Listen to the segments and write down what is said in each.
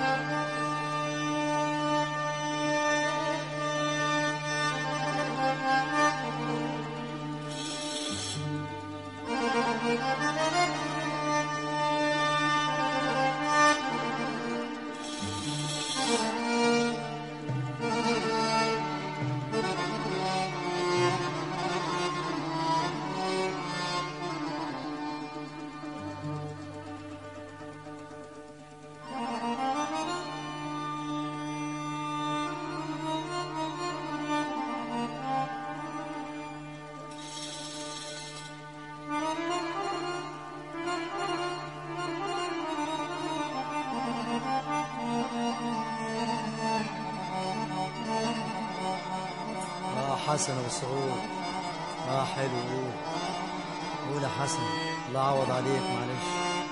اه حسن وسعود اه حلو قول قول يا حسن الله يعوض عليك معلش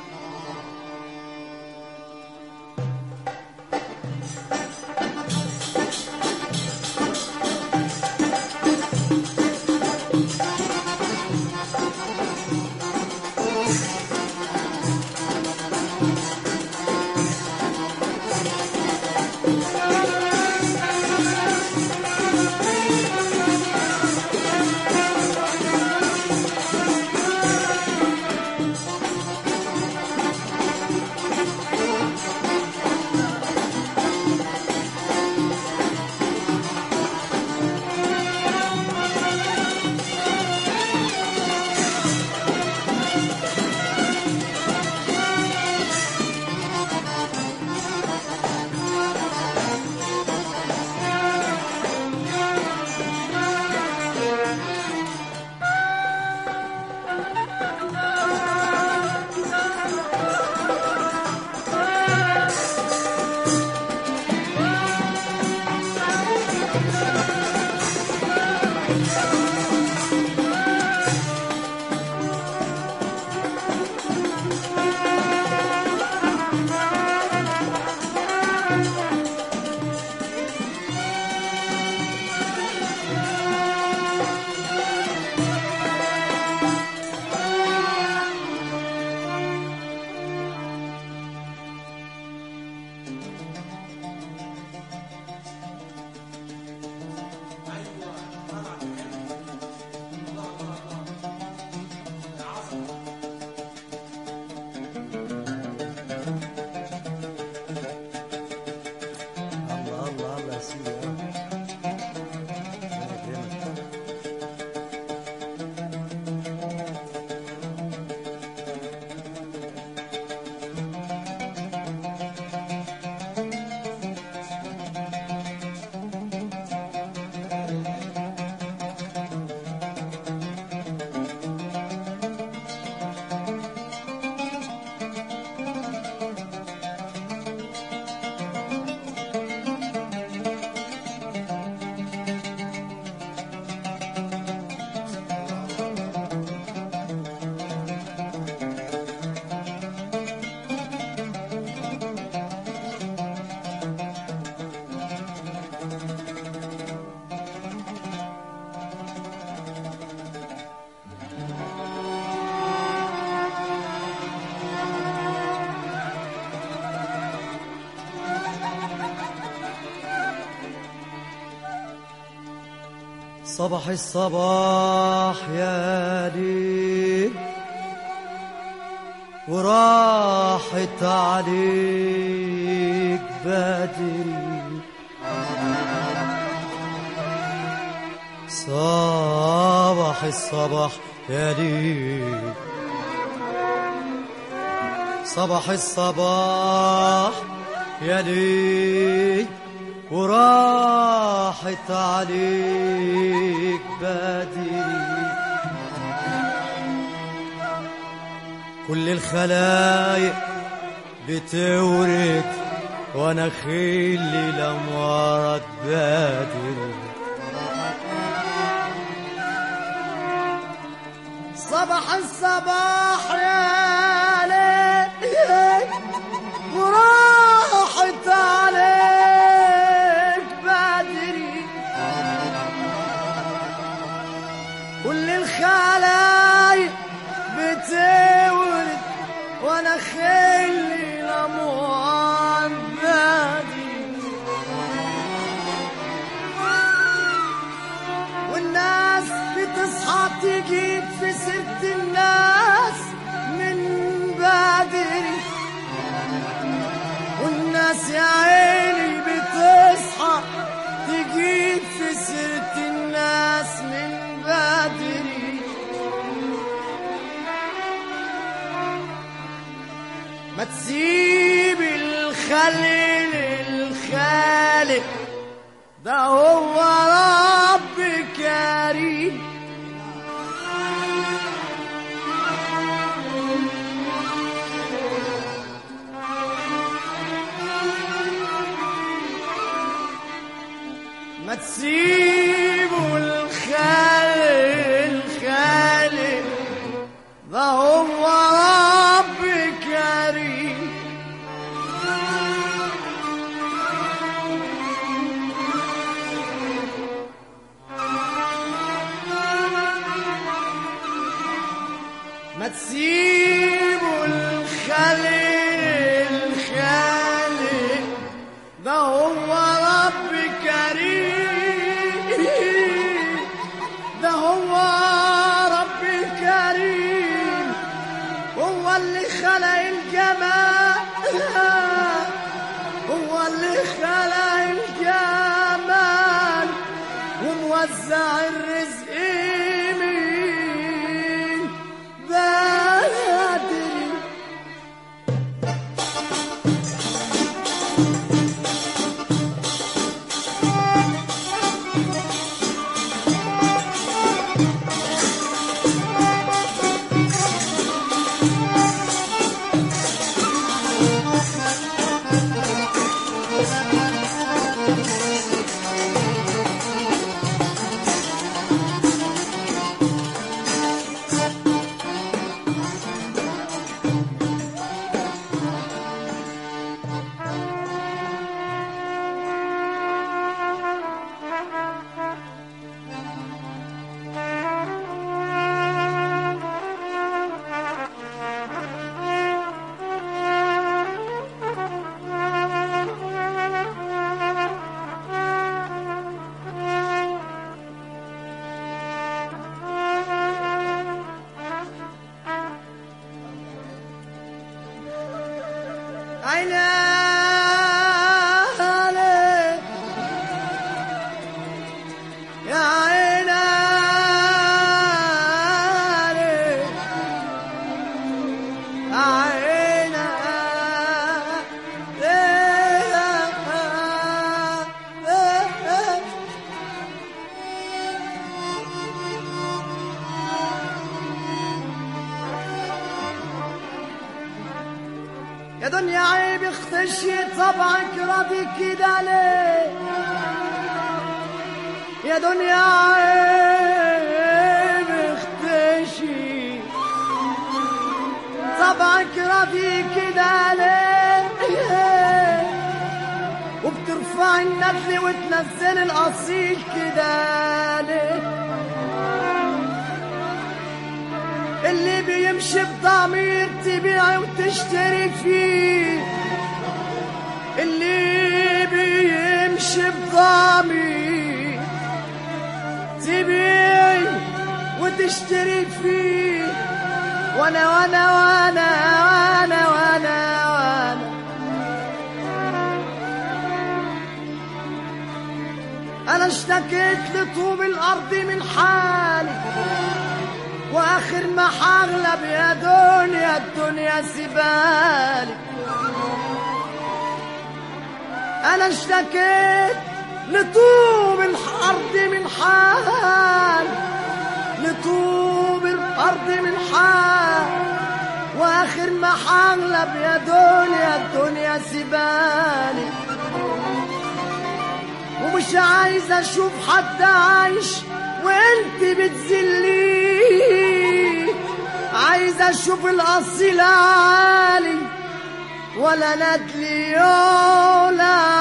الله الله الله يا سيدي آه. ربنا يكرمك. صباح الصباح يا ليل وراحت عليك بدري صباح الصباح يا ليل صباح الصباح يا ليل وراحت عليك بدري كل الخلايق بتورد وانا خيلي لمرض بدري صباح الصباح يا ليل وراحت عليك بدري كل الخلايق بتولد وانا خلي لموان بدري يا عيني بتصحى تجيب في سيرة الناس من بدري ما تسيب الخليل الخالق ده هو رب كريم ما تسيبوا الخالق الخالق ده هو رب كريم ما تسيبوا الخالق الخالق ده هو رب كريم ده هو رب كريم هو اللي خلق الجمال هو اللي خلق الجمال وموزع الرزق مين بدري عيني يا عيني يا عيني يا دنيا عيب اختشي طبعك راضي كده ليه يا دنيا عيب اختشي طبعك راضي كده ليه وبترفع النبل وتنزل الاصيل كده ليه اللي بيمشي بضمير تبيع وتشتري فيه اللي بيمشي بضمير تبيع وتشتري فيه وانا وانا وانا وانا وانا وانا انا اشتكيت لطوب الارض من حالي واخر ما حغلب يا دنيا الدنيا سبالي انا اشتكيت لطوب الارض من حال لطوب الارض من حال واخر ما حغلب يا دنيا الدنيا سبالي ومش عايز اشوف حد عايش وانت بتذليه عايز اشوف الاصيل عالي ولا ندلي ولا